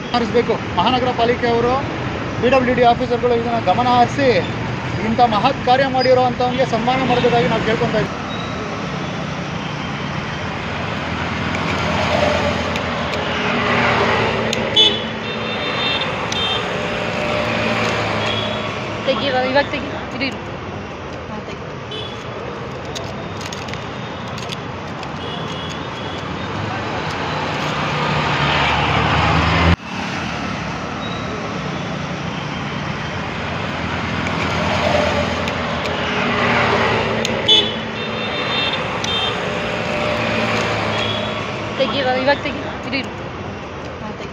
ಹರಿಸಬೇಕು ಮಹಾನಗರ ಪಾಲಿಕೆ ಅವರು ಪಿ ಡಬ್ಲ್ಯೂ ಡಿ ಆಫೀಸರ್ಗಳು ಇದನ್ನು ಗಮನ ಹರಿಸಿ ಇಂಥ ಮಹತ್ ಕಾರ್ಯ ಮಾಡಿರೋ ಅಂಥವ್ನಿಗೆ ಸನ್ಮಾನ ಮಾಡಬೇಕಾಗಿ ನಾವು ಕೇಳ್ಕೊತಾ ಇದ್ದೀವಿ ತೆಗಿ ಇವಾಗ ಇವಾಗ ತೆಗಿ ಇರು ಇರು ಹಾಂ ತೆಗಿ ತೆಗಿ ಇವಾಗ ಇವಾಗ ತೆಗಿ ಇರು ಇರು ಹಾಂ ತೆಗಿ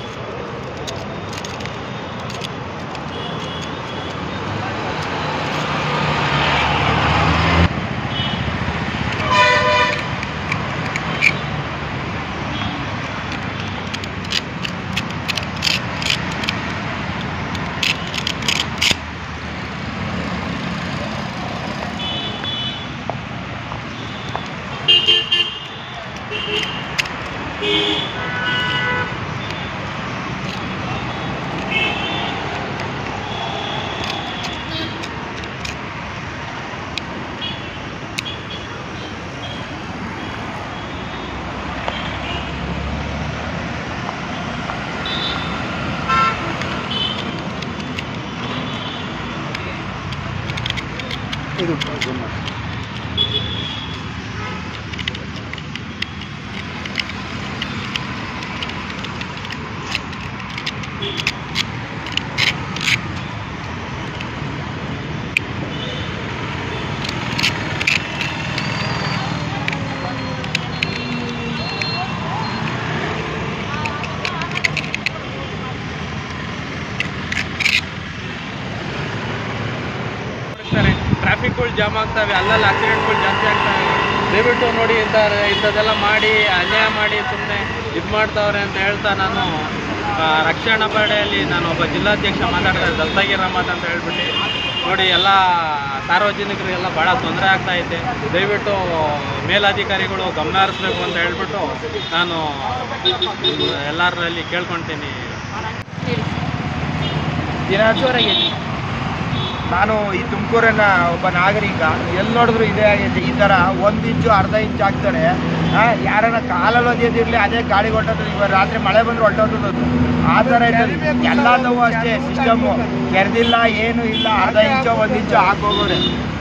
ಇದು ಮಾಡ್ತಾರೆ ಟ್ರಾಫಿಕ್ಗಳು ಜಾಮ್ ಆಗ್ತವೆ ಅಲ್ಲಲ್ಲಿ ಆಕ್ಸಿಡೆಂಟ್ಗಳು ಜಾಸ್ತಿ ಆಗ್ತವೆ ದಯವಿಟ್ಟು ನೋಡಿ ಇಂಥ ಇಂಥದ್ದೆಲ್ಲ ಮಾಡಿ ಅನ್ಯಾಯ ಮಾಡಿ ಸುಮ್ಮನೆ ಇದು ಮಾಡ್ತಾವ್ರೆ ಅಂತ ಹೇಳ್ತಾ ನಾನು ಆ, ರಕ್ಷಣಾ ಪಡೆಯಲ್ಲಿ ನಾನು ಒಬ್ಬ ಜಿಲ್ಲಾಧ್ಯಕ್ಷ ಮಾತಾಡ್ತಾ ದಸ್ತಗೀರ್ ಅಹಮದ್ ಅಂತ ಹೇಳ್ಬಿಟ್ಟು ನೋಡಿ ಎಲ್ಲ ಸಾರ್ವಜನಿಕರಿಗೆಲ್ಲ ಭಾಳ ತೊಂದರೆ ಆಗ್ತಾ ಐತೆ ದಯವಿಟ್ಟು ಮೇಲಧಿಕಾರಿಗಳು ಗಮನ ಹರಿಸ್ಬೇಕು ಅಂತ ಹೇಳ್ಬಿಟ್ಟು ನಾನು ಎಲ್ಲರಲ್ಲಿ ಕೇಳ್ಕೊತೀನಿ ಹೇಳಿ ದಿನಾಚೂರಾಗೈತಿ ನಾನು ಈ ತುಮಕೂರಿನ ಒಬ್ಬ ನಾಗರಿಕ ಎಲ್ಲಿ ನೋಡಿದ್ರು ಇದೇ ಆಗೈತೆ ಈ ಥರ ಒಂದು ಇಂಚು ಅರ್ಧ ಇಂಚು ಹಾಕ್ತಾರೆ ಯಾರನ್ನ ಕಾಲಲ್ಲಿ ಒದ್ಯೋದಿರಲಿ ಅದೇ ಗಾಡಿ ಹೊಟ್ಟೋದು ಇವಾಗ ರಾತ್ರಿ ಮಳೆ ಬಂದ್ರೆ ಹೊಟ್ಟೋದು ಆ ಥರ ಇರ್ತದೆ ಎಲ್ಲದೂ ಅಷ್ಟೇ ಸಿಸ್ಟಮ್ಮು ಕೆರೆದಿಲ್ಲ ಏನೂ ಇಲ್ಲ ಅರ್ಧ ಇಂಚು ಒಂದು ಇಂಚು ಹಾಕೋಗೋರೆ